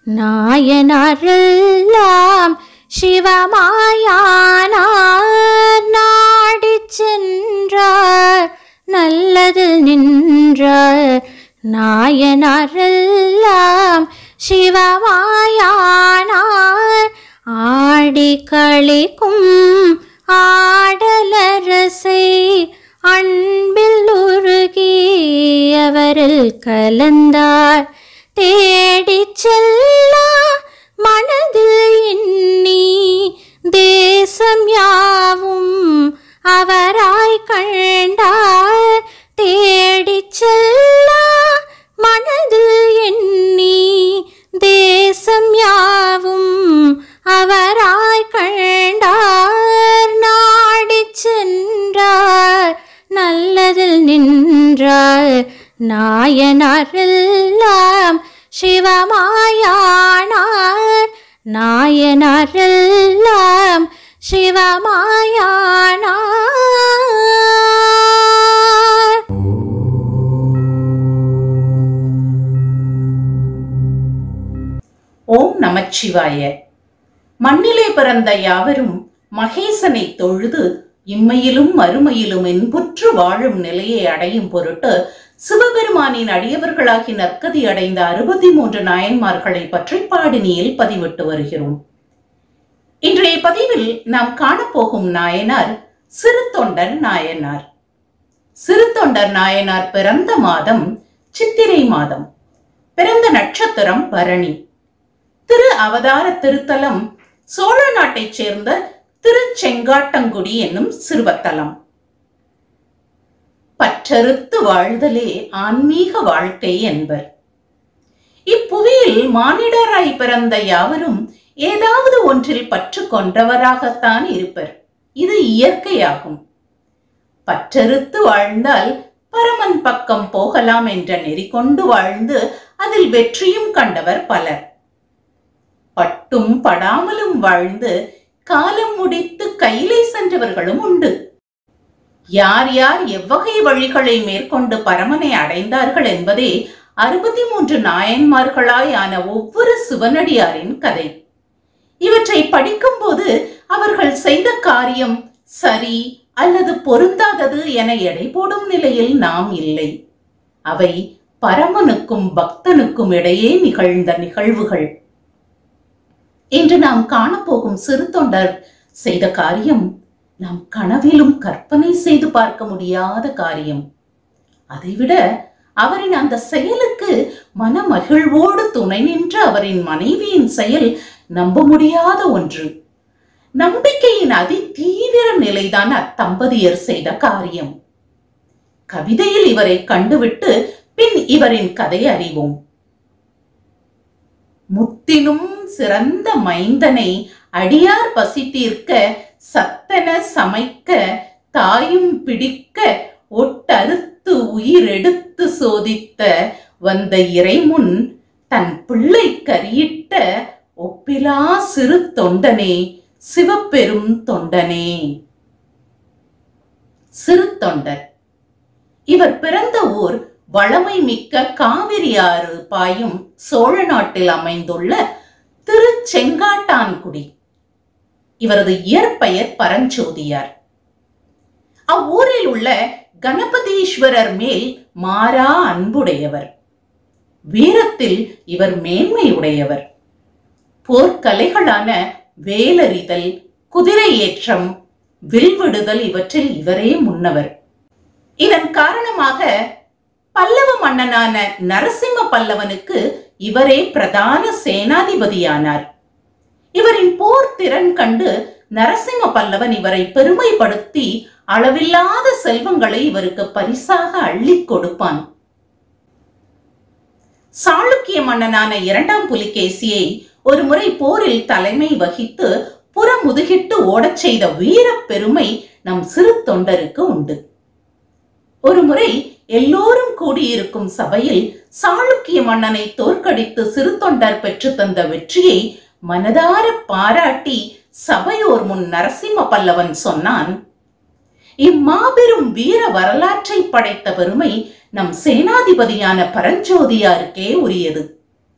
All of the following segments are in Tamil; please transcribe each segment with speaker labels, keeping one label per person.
Speaker 1: நாயனாரெல்லாம் சிவமாயானார் நாடிச் சென்றார் நல்லதில் நின்றார் நாயனாரெல்லாம் சிவமாயானார் ஆடி களிக்கும் ஆடலரசை அன்பில் உருகி அவரில் கலந்தார் தேடிச் செல்லா மனதில் எண்ணி தேசம் யாவும் அவராய் கண்டார் தேடிச் செல்லா மனதில் எண்ணி தேசம் யாவும் அவராய் கண்டார் நாடிச் சென்றார் நல்லதில் நின்றார் நாயனாரெல்லாம் சிவமாயானார் நாயனாரெல்லாம் சிவமாயானார்
Speaker 2: ஓம் நமச்சிவாய மண்ணிலே பிறந்த யாவரும் மகேசனை தொழுது இம்மையிலும் மறுமையிலும் இன்புற்று வாழும் நிலையை அடையும் பொருட்டு சிவபெருமானின் அடியவர்களாகி நற்கதி அடைந்த அறுபத்தி மூன்று நாயன்மார்களை பற்றி பாடினியில் பதிவிட்டு வருகிறோம் இன்றைய பதிவில் நாம் காணப்போகும் நாயனார் சிறு தொண்டர் நாயனார் சிறு தொண்டர் நாயனார் பிறந்த மாதம் சித்திரை மாதம் பிறந்த நட்சத்திரம் பரணி திரு அவதார திருத்தலம் சோழ நாட்டைச் சேர்ந்த திருச்செங்காட்டங்குடி என்னும் சிறுவத்தலம் பற்றறுத்து வாழ்தலே ஆன்மீக வாழ்க்கை என்பர் இப்புவியில் மானிடராய் பிறந்த யாவரும் ஏதாவது ஒன்றில் பற்று கொண்டவராகத்தான் இருப்பர் இது இயற்கையாகும் பற்றறுத்து வாழ்ந்தால் பரமன் பக்கம் போகலாம் என்ற நெறி கொண்டு வாழ்ந்து அதில் வெற்றியும் கண்டவர் பலர் பட்டும் படாமலும் வாழ்ந்து காலம் முடித்து கையிலே சென்றவர்களும் உண்டு யார் யார் எவ்வகை வழிகளை மேற்கொண்டு பரமனை அடைந்தார்கள் என்பதே அறுபத்தி மூன்று நாயன்மார்களாய் ஆன ஒவ்வொரு சிவனடியாரின் கதை இவற்றை படிக்கும்போது அவர்கள் செய்த காரியம் சரி அல்லது பொருந்தாதது என எடை போடும் நிலையில் நாம் இல்லை அவை பரமனுக்கும் பக்தனுக்கும் இடையே நிகழ்ந்த நிகழ்வுகள் இன்று நாம் காணப்போகும் சிறு தொண்டர் செய்த காரியம் நாம் கனவிலும் கற்பனை செய்து பார்க்க முடியாத காரியம் அதைவிட அவரின் அந்த செயலுக்கு மன மகிழ்வோடு துணை நின்ற அவரின் மனைவியின் செயல் நம்ப முடியாத ஒன்று நம்பிக்கையின் அதி தீவிர நிலைதான் அத்தம்பதியர் செய்த காரியம் கவிதையில் இவரை கண்டுவிட்டு பின் இவரின் கதை அறிவோம் முத்தினும் சிறந்த மைந்தனை அடியார் பசி தீர்க்க சத்தன சமைக்க தாயும் பிடிக்க ஒட்டறுத்து உயிரெடுத்து சோதித்த வந்த இறைமுன் தன் பிள்ளை கரியிட்ட ஒப்பிலா சிறு தொண்டனே சிவப்பெரும் தொண்டனே சிறு தொண்டர் இவர் பிறந்த ஊர் வளமை மிக்க காவிரி ஆறு பாயும் சோழ நாட்டில் அமைந்துள்ள திருச்செங்காட்டான்குடி இவரது இயற்பெயர் பரஞ்சோதியார் அவ்வூரில் உள்ள கணபதீஸ்வரர் மேல் மாறா அன்புடையவர் வீரத்தில் இவர் மேன்மை உடையவர் போர்க்கலைகளான வேலறிதல் குதிரை ஏற்றம் வில்விடுதல் இவற்றில் இவரே முன்னவர் இதன் காரணமாக பல்லவ மன்னனான நரசிம்ம பல்லவனுக்கு இவரே பிரதான சேனாதிபதியானார் இவரின் போர் திறன் கண்டு நரசிம்ம பல்லவன் இவரை பெருமைப்படுத்தி அளவில்லாத செல்வங்களை இவருக்கு பரிசாக அள்ளிக் கொடுப்பான் சாளுக்கிய மன்னனான இரண்டாம் புலிகேசியை ஒரு முறை போரில் தலைமை வகித்து புறமுதுகிட்டு ஓடச் செய்த வீரப் பெருமை நம் சிறு தொண்டருக்கு உண்டு ஒரு முறை எல்லோரும் கூடியிருக்கும் சபையில் சாளுக்கிய மன்னனை தோற்கடித்து சிறு தொண்டர் பெற்று தந்த வெற்றியை மனதார பாராட்டி சபையோர் முன் நரசிம்ம பல்லவன் சொன்னான் இம்மாபெரும் வீர வரலாற்றை படைத்த பெருமை நம் சேனாதிபதியான பரஞ்சோதியாருக்கே உரியது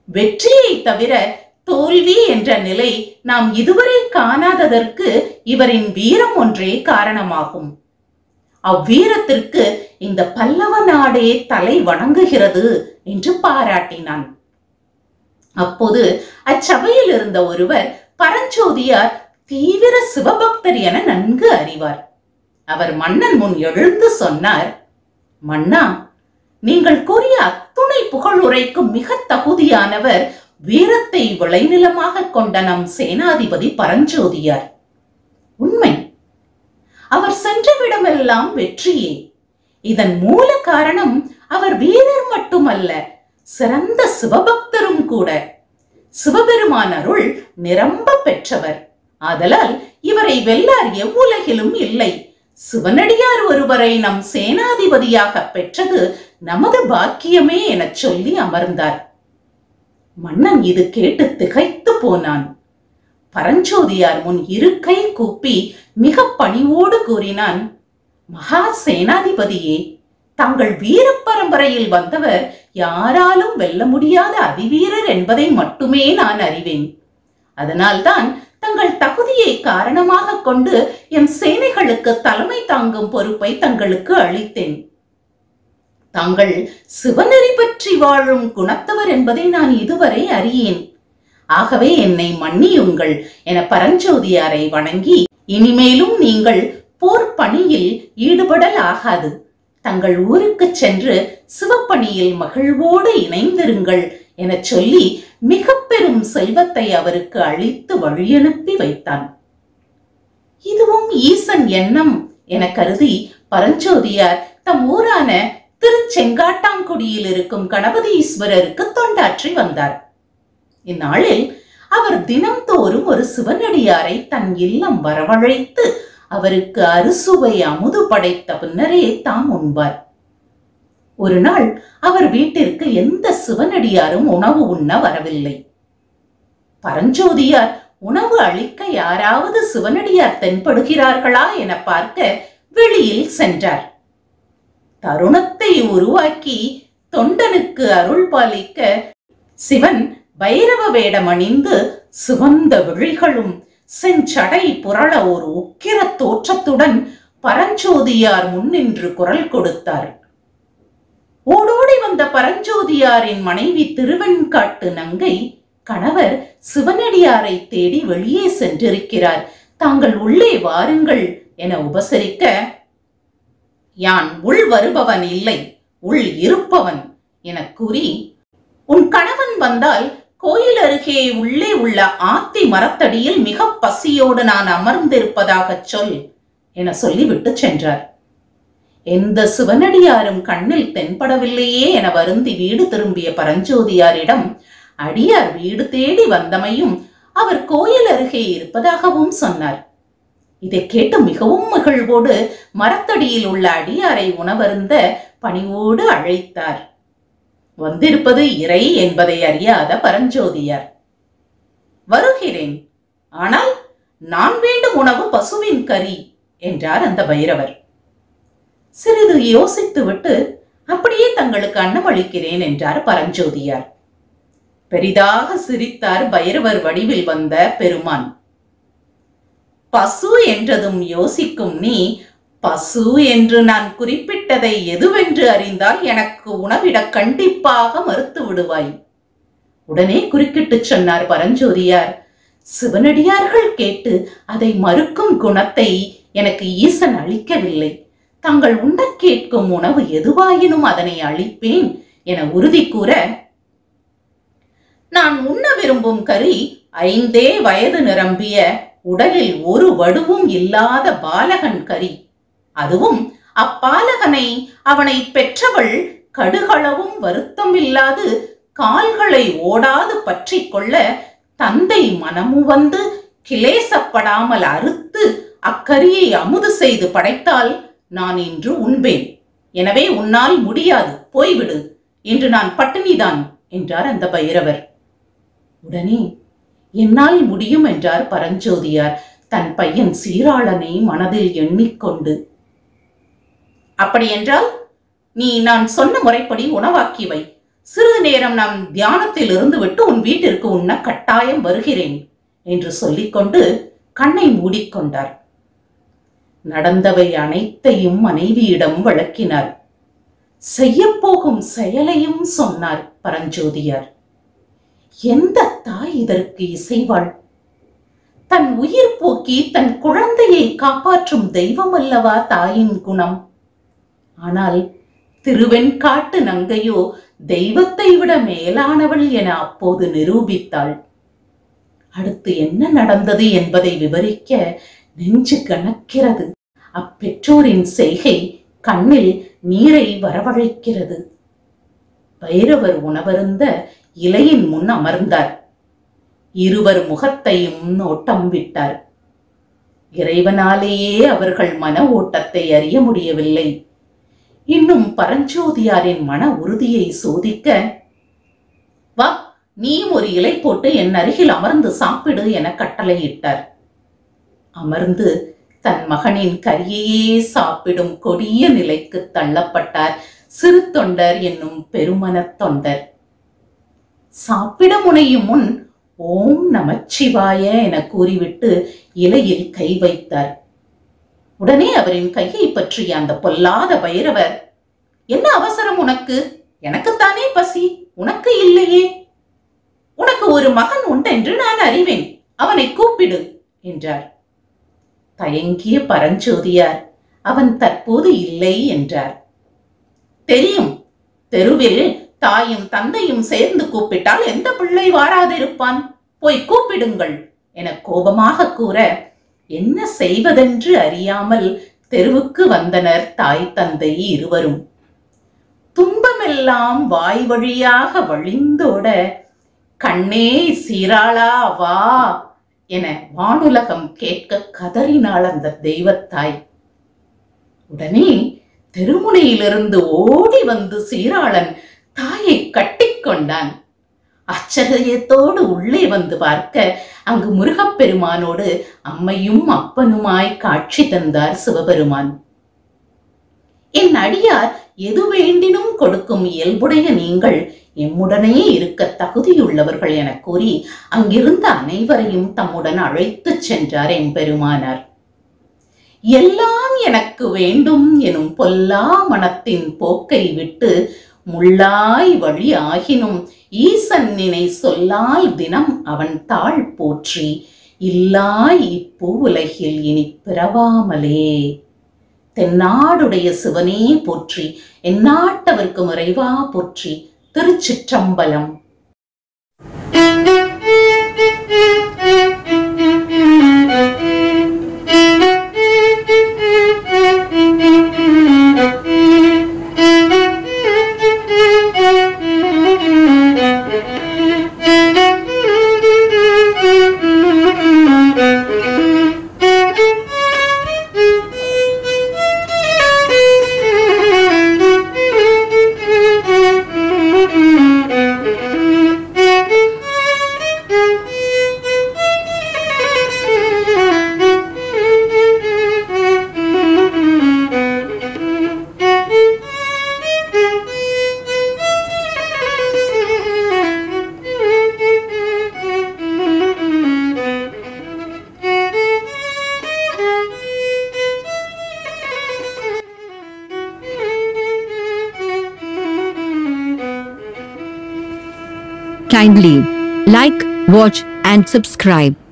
Speaker 2: வெற்றியை தவிர தோல்வி என்ற நிலை நாம் இதுவரை காணாததற்கு இவரின் வீரம் ஒன்றே காரணமாகும் அவ்வீரத்திற்கு இந்த பல்லவ நாடே தலை வணங்குகிறது என்று பாராட்டினான் அப்போது அச்சபையில் இருந்த ஒருவர் பரஞ்சோதியார் தீவிர சிவபக்தர் என நன்கு அறிவார் அவர் மன்னன் முன் எழுந்து சொன்னார் மன்னா நீங்கள் கூறிய அத்துணை புகழுரைக்கும் மிக தகுதியானவர் வீரத்தை விளைநிலமாக கொண்ட நம் சேனாதிபதி பரஞ்சோதியார் உண்மை அவர் சென்ற விடமெல்லாம் வெற்றியே இதன் மூல காரணம் அவர் வீரர் மட்டுமல்ல சிறந்த சிவபக்தரும் கூட சிவபெருமான் அருள் நிரம்ப பெற்றவர் ஆதலால் இவரை வெல்லார் எவ்வுலகிலும் இல்லை சிவனடியார் ஒருவரை நம் சேனாதிபதியாக பெற்றது நமது பாக்கியமே எனச் சொல்லி அமர்ந்தார் மன்னன் இது கேட்டு திகைத்து போனான் பரஞ்சோதியார் முன் இரு கை கூப்பி மிக பணிவோடு கூறினான் மகா சேனாதிபதியே தங்கள் வீர பரம்பரையில் வந்தவர் யாராலும் வெல்ல முடியாத அதிவீரர் என்பதை மட்டுமே நான் அறிவேன் அதனால்தான் தங்கள் தகுதியை காரணமாக கொண்டு எம் சேனைகளுக்கு தலைமை தாங்கும் பொறுப்பை தங்களுக்கு அளித்தேன் தாங்கள் சிவநெறி பற்றி வாழும் குணத்தவர் என்பதை நான் இதுவரை அறியேன் ஆகவே என்னை மன்னியுங்கள் என பரஞ்சோதியாரை வணங்கி இனிமேலும் நீங்கள் போர் பணியில் ஈடுபடல் ஆகாது தங்கள் ஊருக்குச் சென்று சிவப்பணியில் மகிழ்வோடு இணைந்திருங்கள் எனச் சொல்லி மிக பெரும் செல்வத்தை அவருக்கு அளித்து வழியனுப்பி வைத்தான் இதுவும் ஈசன் எண்ணம் என கருதி பரஞ்சோதியார் தம் ஊரான திருச்செங்காட்டாங்குடியில் இருக்கும் கணபதி ஈஸ்வரருக்கு தொண்டாற்றி வந்தார் இந்நாளில் அவர் தினம்தோறும் ஒரு சிவனடியாரை தன் இல்லம் வரவழைத்து அவருக்கு அறுசுவை அமுது படைத்த பின்னரே தாம் உண்பார் ஒரு நாள் அவர் வீட்டிற்கு எந்த சிவனடியாரும் உணவு உண்ண வரவில்லை பரஞ்சோதியார் உணவு அளிக்க யாராவது சிவனடியார் தென்படுகிறார்களா என பார்க்க வெளியில் சென்றார் தருணத்தை உருவாக்கி தொண்டனுக்கு அருள் பாலிக்க சிவன் பைரவ வேடம் அணிந்து சிவந்த விழிகளும் செஞ்சடை புரள ஒரு உக்கிர தோற்றத்துடன் பரஞ்சோதியார் முன்னின்று குரல் கொடுத்தார் ஓடோடி வந்த பரஞ்சோதியாரின் மனைவி திருவெண்காட்டு நங்கை கணவர் சிவனடியாரை தேடி வெளியே சென்றிருக்கிறார் தாங்கள் உள்ளே வாருங்கள் என உபசரிக்க யான் உள் வருபவன் இல்லை உள் இருப்பவன் எனக் கூறி உன் கணவன் வந்தால் கோயில் அருகே உள்ளே உள்ள ஆத்தி மரத்தடியில் மிக பசியோடு நான் அமர்ந்திருப்பதாகச் சொல் என சொல்லிவிட்டு சென்றார் எந்த சிவனடியாரும் கண்ணில் தென்படவில்லையே என வருந்தி வீடு திரும்பிய பரஞ்சோதியாரிடம் அடியார் வீடு தேடி வந்தமையும் அவர் கோயில் அருகே இருப்பதாகவும் சொன்னார் இதை கேட்டு மிகவும் மகிழ்வோடு மரத்தடியில் உள்ள அடியாரை உணவருந்த பணிவோடு அழைத்தார் வந்திருப்பது இறை என்பதை அறியாத பரஞ்சோதியார் வருகிறேன் ஆனால் நான் வேண்டும் உணவு பசுவின் கறி என்றார் அந்த பைரவர் சிறிது யோசித்துவிட்டு அப்படியே தங்களுக்கு அன்னமளிக்கிறேன் என்றார் பரஞ்சோதியார் பெரிதாக சிரித்தார் பைரவர் வடிவில் வந்த பெருமான் பசு என்றதும் யோசிக்கும் நீ பசு என்று நான் குறிப்பிட்டதை எதுவென்று அறிந்தால் எனக்கு உணவிட கண்டிப்பாக மறுத்து விடுவாய் உடனே குறுக்கிட்டுச் சொன்னார் பரஞ்சோதியார் சிவனடியார்கள் கேட்டு அதை மறுக்கும் குணத்தை எனக்கு ஈசன் அளிக்கவில்லை தாங்கள் உண்ணக் கேட்கும் உணவு எதுவாயினும் அதனை அளிப்பேன் என உறுதி கூற நான் உண்ண விரும்பும் கறி ஐந்தே வயது நிரம்பிய உடலில் ஒரு வடுவும் இல்லாத பாலகன் கறி அதுவும் அப்பாலகனை அவனை பெற்றவள் கடுகளவும் வருத்தமில்லாது கால்களை ஓடாது பற்றி கொள்ள தந்தை மனமு வந்து கிளேசப்படாமல் அறுத்து அக்கரியை அமுது செய்து படைத்தால் நான் இன்று உண்பேன் எனவே உன்னால் முடியாது போய்விடு இன்று நான் பட்டினிதான் என்றார் அந்த பைரவர் உடனே என்னால் முடியும் என்றார் பரஞ்சோதியார் தன் பையன் சீராளனை மனதில் எண்ணிக்கொண்டு அப்படியென்றால் நீ நான் சொன்ன முறைப்படி உணவாக்கி வை சிறிது நேரம் நாம் தியானத்தில் இருந்து விட்டு உன் வீட்டிற்கு உண்ண கட்டாயம் வருகிறேன் என்று சொல்லிக்கொண்டு கண்ணை மூடிக்கொண்டார் நடந்தவை அனைத்தையும் மனைவியிடம் விளக்கினார் செய்யப்போகும் செயலையும் சொன்னார் பரஞ்சோதியார் எந்த தாய் இதற்கு இசைவாள் தன் உயிர் போக்கி தன் குழந்தையை காப்பாற்றும் தெய்வம் அல்லவா தாயின் குணம் ஆனால் திருவெண்காட்டு நங்கையோ தெய்வத்தை விட மேலானவள் என அப்போது நிரூபித்தாள் அடுத்து என்ன நடந்தது என்பதை விவரிக்க நெஞ்சு கணக்கிறது அப்பெற்றோரின் செய்கை கண்ணில் நீரை வரவழைக்கிறது பைரவர் உணவருந்த இலையின் முன் அமர்ந்தார் இருவர் முகத்தையும் நோட்டம் விட்டார் இறைவனாலேயே அவர்கள் மன ஓட்டத்தை அறிய முடியவில்லை இன்னும் பரஞ்சோதியாரின் மன உறுதியை சோதிக்க வா நீயும் ஒரு இலை போட்டு என் அருகில் அமர்ந்து சாப்பிடு என கட்டளையிட்டார் அமர்ந்து தன் மகனின் கரியையே சாப்பிடும் கொடிய நிலைக்கு தள்ளப்பட்டார் சிறு தொண்டர் என்னும் பெருமனத் தொண்டர் சாப்பிட முனையும் முன் ஓம் நமச்சிவாய என கூறிவிட்டு இலையில் கை வைத்தார் உடனே அவரின் கையை பற்றிய அந்த பொல்லாத பைரவர் என்ன அவசரம் உனக்கு எனக்குத்தானே பசி உனக்கு இல்லையே உனக்கு ஒரு மகன் உண்டென்று நான் அறிவேன் அவனை கூப்பிடு என்றார் தயங்கிய பரஞ்சோதியார் அவன் தற்போது இல்லை என்றார் தெரியும் தெருவில் தாயும் தந்தையும் சேர்ந்து கூப்பிட்டால் எந்த பிள்ளை வாராதிருப்பான் போய் கூப்பிடுங்கள் என கோபமாக கூற என்ன செய்வதென்று அறியாமல் தெருவுக்கு வந்தனர் தாய் தந்தை இருவரும் துன்பமெல்லாம் வாய் வழியாக வழிந்தோட கண்ணே சீராளா வா என வானுலகம் கேட்க கதறினாள் அந்த தெய்வத்தாய் உடனே தெருமுனையிலிருந்து ஓடி வந்து சீராளன் தாயை கட்டிக்கொண்டான் ஆச்சரியத்தோடு உள்ளே வந்து பார்க்க அங்கு முருகப்பெருமானோடு அம்மையும் அப்பனுமாய் காட்சி தந்தார் சிவபெருமான் என் அடியார் எது வேண்டினும் கொடுக்கும் இயல்புடைய நீங்கள் எம்முடனே இருக்க தகுதியுள்ளவர்கள் என கூறி அங்கிருந்த அனைவரையும் தம்முடன் அழைத்துச் சென்றார் என் பெருமானார் எல்லாம் எனக்கு வேண்டும் எனும் பொல்லா மனத்தின் போக்கை விட்டு முள்ளாய் வழி ஆகினும் ஈசன் நினை சொல்லால் தினம் அவன் தாழ் போற்றி இல்லாய் இப்பூ உலகில் இனி பிறவாமலே தென்னாடுடைய சிவனே போற்றி எந்நாட்டவர்க்கும் இறைவா போற்றி திருச்சிற்றம்பலம்
Speaker 3: Kindly like, watch, and subscribe.